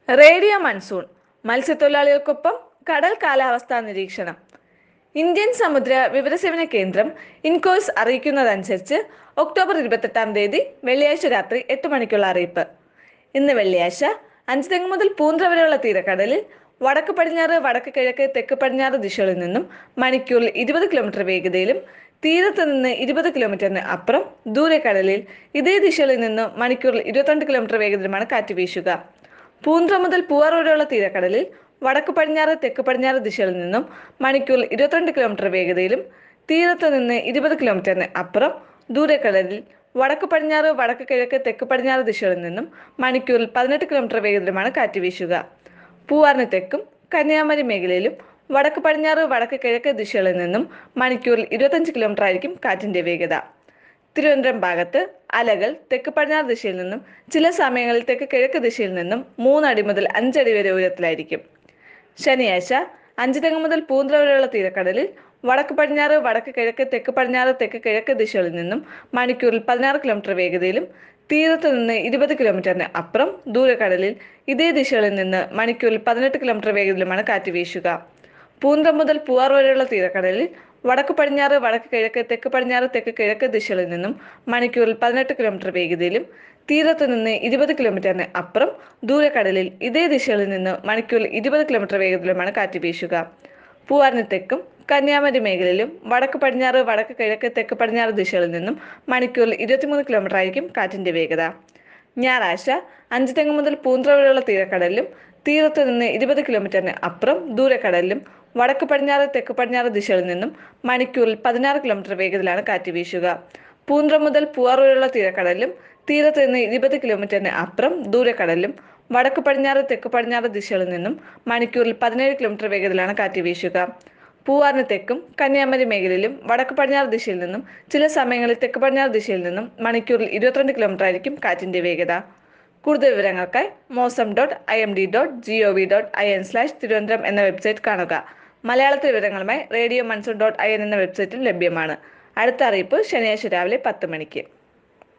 radio monsoon മത്സ്യത്തൊഴിലാളികൾക്കൊപ്പം കടൽ കാലാവസ്ഥാ നിരീക്ഷണം ഇന്ത്യൻ സമുദ്ര വിവരസേവന കേന്ദ്രം ഇൻകോയ്സ് അറിയിക്കുന്നതനുസരിച്ച് ഒക്ടോബർ ഇരുപത്തെട്ടാം തീയതി വെള്ളിയാഴ്ച രാത്രി എട്ട് മണിക്കുള്ള അറിയിപ്പ് ഇന്ന് വെള്ളിയാഴ്ച അഞ്ചുതെങ്ങ് മുതൽ പൂന്ത്ര വരെയുള്ള തീരക്കടലിൽ വടക്ക് പടിഞ്ഞാറ് വടക്ക് കിഴക്ക് തെക്ക് പടിഞ്ഞാറ് ദിശകളിൽ നിന്നും മണിക്കൂറിൽ ഇരുപത് കിലോമീറ്റർ വേഗതയിലും തീരത്ത് നിന്ന് ഇരുപത് കിലോമീറ്ററിന് അപ്പുറം ദൂരക്കടലിൽ ഇതേ ദിശയിൽ നിന്ന് മണിക്കൂറിൽ ഇരുപത്തിരണ്ട് കിലോമീറ്റർ വേഗതയിലുമാണ് കാറ്റ് വീശുക പൂന്ത്ര മുതൽ പൂവാർ വരെയുള്ള തീരക്കടലിൽ വടക്ക് പടിഞ്ഞാറ് തെക്ക് പടിഞ്ഞാറ് ദിശയിൽ നിന്നും മണിക്കൂറിൽ ഇരുപത്തിരണ്ട് കിലോമീറ്റർ വേഗതയിലും തീരത്ത് നിന്ന് ഇരുപത് കിലോമീറ്ററിന് അപ്പുറം ദൂരക്കടലിൽ വടക്ക് പടിഞ്ഞാറ് വടക്ക് കിഴക്ക് തെക്ക് പടിഞ്ഞാറ് ദിശകളിൽ നിന്നും മണിക്കൂറിൽ പതിനെട്ട് കിലോമീറ്റർ വേഗതയിലുമാണ് കാറ്റ് വീശുക പൂവാറിന് തെക്കും കന്യാകുമാരി മേഖലയിലും വടക്ക് പടിഞ്ഞാറ് വടക്ക് കിഴക്ക് ദിശകളിൽ നിന്നും മണിക്കൂറിൽ ഇരുപത്തഞ്ച് കിലോമീറ്റർ ആയിരിക്കും കാറ്റിന്റെ വേഗത തിരുവനന്തപുരം ഭാഗത്ത് അലകൾ തെക്ക് പടിഞ്ഞാറ് ദിശയിൽ നിന്നും ചില സമയങ്ങളിൽ തെക്ക് കിഴക്ക് ദിശയിൽ നിന്നും മൂന്നടി മുതൽ അഞ്ചടി വരെ ഉയരത്തിലായിരിക്കും ശനിയാഴ്ച അഞ്ച് തെങ്ങ് മുതൽ പൂന്തറ വരെയുള്ള തീരക്കടലിൽ വടക്ക് പടിഞ്ഞാറ് വടക്ക് കിഴക്ക് തെക്ക് പടിഞ്ഞാറ് തെക്ക് കിഴക്ക് ദിശകളിൽ നിന്നും മണിക്കൂറിൽ പതിനാറ് കിലോമീറ്റർ വേഗതയിലും തീരത്ത് നിന്ന് ഇരുപത് കിലോമീറ്ററിന് അപ്പുറം ദൂരക്കടലിൽ ഇതേ ദിശകളിൽ നിന്ന് മണിക്കൂറിൽ പതിനെട്ട് കിലോമീറ്റർ വേഗതയിലുമാണ് കാറ്റ് വീശുക പൂന്തറ മുതൽ പൂവാർ വരെയുള്ള തീരക്കടലിൽ വടക്ക് പടിഞ്ഞാറ് വടക്ക് കിഴക്ക് തെക്ക് പടിഞ്ഞാറ് തെക്ക് കിഴക്ക് ദിശകളിൽ നിന്നും മണിക്കൂറിൽ പതിനെട്ട് കിലോമീറ്റർ വേഗതയിലും തീരത്ത് നിന്ന് ഇരുപത് കിലോമീറ്ററിന് അപ്പുറം ദൂരക്കടലിൽ ഇതേ ദിശകളിൽ നിന്ന് മണിക്കൂറിൽ ഇരുപത് കിലോമീറ്റർ വേഗതയിലുമാണ് കാറ്റ് വീശുക പൂവാറിന് തെക്കും കന്യാകുമാരി മേഖലയിലും വടക്ക് പടിഞ്ഞാറ് വടക്ക് കിഴക്ക് തെക്ക് പടിഞ്ഞാറ് ദിശകളിൽ നിന്നും മണിക്കൂറിൽ ഇരുപത്തിമൂന്ന് കിലോമീറ്റർ ആയിരിക്കും കാറ്റിന്റെ വേഗത ഞായറാഴ്ച അഞ്ച് തെങ്ങ് മുതൽ പൂന്തറ വരെയുള്ള തീരക്കടലിലും തീരത്ത് നിന്ന് ഇരുപത് കിലോമീറ്ററിന് അപ്പുറം ദൂരക്കടലിലും വടക്ക് പടിഞ്ഞാറ് തെക്ക് പടിഞ്ഞാറ് ദിശകളിൽ നിന്നും മണിക്കൂറിൽ പതിനാറ് കിലോമീറ്റർ വേഗത്തിലാണ് കാറ്റ് വീശുക പൂന്തറ മുതൽ പൂവാർ വരെയുള്ള തീരക്കടലിലും തീരത്ത് നിന്ന് ഇരുപത് കിലോമീറ്ററിന് അപ്പുറം ദൂരക്കടലിലും വടക്ക് പടിഞ്ഞാറ് തെക്ക് പടിഞ്ഞാറ് ദിശകളിൽ നിന്നും മണിക്കൂറിൽ പതിനേഴ് കിലോമീറ്റർ വേഗത്തിലാണ് കാറ്റ് വീശുക പൂവാറിന് തെക്കും കന്യാകുമാരി മേഖലയിലും വടക്ക് പടിഞ്ഞാറ് ദിശയിൽ നിന്നും ചില സമയങ്ങളിൽ തെക്ക് പടിഞ്ഞാറ് ദിശയിൽ നിന്നും മണിക്കൂറിൽ ഇരുപത്തിരണ്ട് കിലോമീറ്റർ ആയിരിക്കും കാറ്റിന്റെ വേഗത കൂടുതൽ വിവരങ്ങൾക്കായി Mausam dot I M D dot G O V dot I N slash Thiruvananthapuram എന്ന വെബ്സൈറ്റ് കാണുക മലയാളത്തിൽ വിവരങ്ങളുമായി radio monsoon dot I N എന്ന വെബ്സൈറ്റിൽ ലഭ്യമാണ് അടുത്ത അറിയിപ്പ് ശനിയാഴ്ച രാവിലെ പത്ത് മണിക്ക്